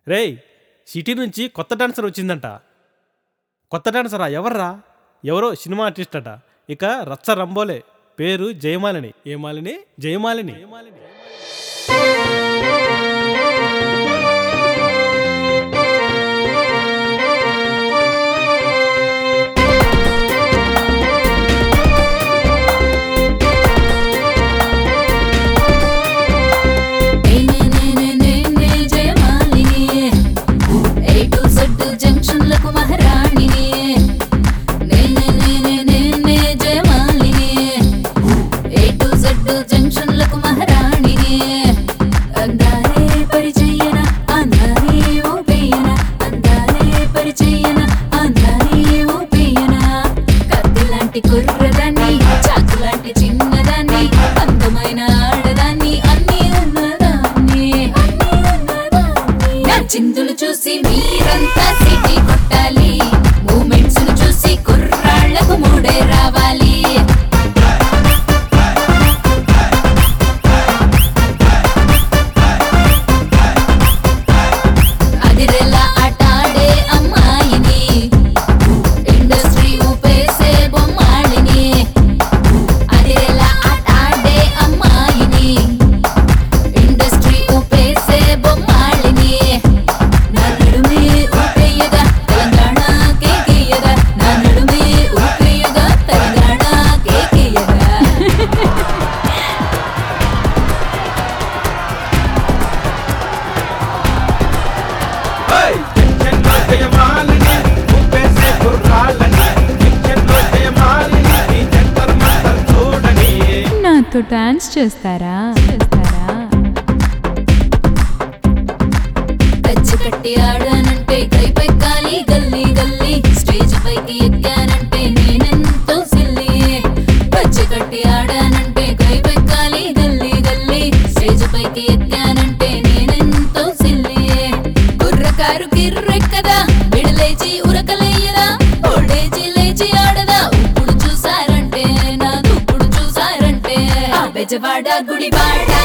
రేయ్ సిటీ నుంచి కొత్త డాన్సర్ వచ్చిందంట కొత్త డాన్సరా ఎవర్రా ఎవరో సినిమా ఆర్టిస్ట్ అట ఇక రచ్చ రంబోలే పేరు జయమాలిని ఏమాలిని జయమాలిని నేనే నేనే నేనే జయమాలిని ఏ టు జెడ్ జంక్షన్లకు మహారాణిని నేనే నేనే నేనే జయమాలిని ఏ టు జెడ్ జంక్షన్లకు మహారాణిని అందాలే పరిచయన అందాలే ఓపేయన అందాలే పరిచయన అందాలే ఓపేయన కత్తిలాంటి కుర్రదాన్ని చాకులాంటి చిన్నదాన్ని అందమైన ఆడదాన్ని అన్ని ఉన్నదాన్ని అన్ని ఉన్నదాన్ని నా చిందులు చూసి మీరంతా సిటీ కొట్టాలి మూమెంట్స్ చూసి కుర్రాళ్లకు మూడే రావాలి అదిరెలా ఆటాడే అమ్మాయిని ఇండస్ట్రీ ఊపేసే బొమ్మాళిని అదిరెలా ఆటాడే అమ్మాయిని ఇండస్ట్రీ ఊపేసే బొమ్మాళిని నా నడుమే ఊపేయగా తెలంగాణ కేకేయగా నా నడుమే ఊపేయగా తెలంగాణ కేకేయగా కిచెన్లో జయమాలిని ఊపేసే కుర్రాళ్ళని కిచెన్లో జయమాలిని ఈ జంతర్ మంతర్ చూడని నాతో డాన్స్ చేస్తారా చేస్తారా కచ్చి కట్టి ఆడానంటే కై పెక్కాలి గల్లీ గల్లీ స్టేజ్ పైకి ఎక్కానంటే నేనెంతో సిల్లి కచ్చి కట్టి ఆడానంటే కై పెక్కాలి గల్లీ గల్లీ స్టేజ్ పైకి ఎక్కానంటే నేనెంతో సిల్లి కుర్రకారు కిర్రెక్కదా విడలేచి ఉరకలేయదా ఓడేచి లేచి ఆడదా ఇప్పుడు చూసారంటే నా దుప్పుడు చూసారంటే ఆ బెజవాడ గుడివాడ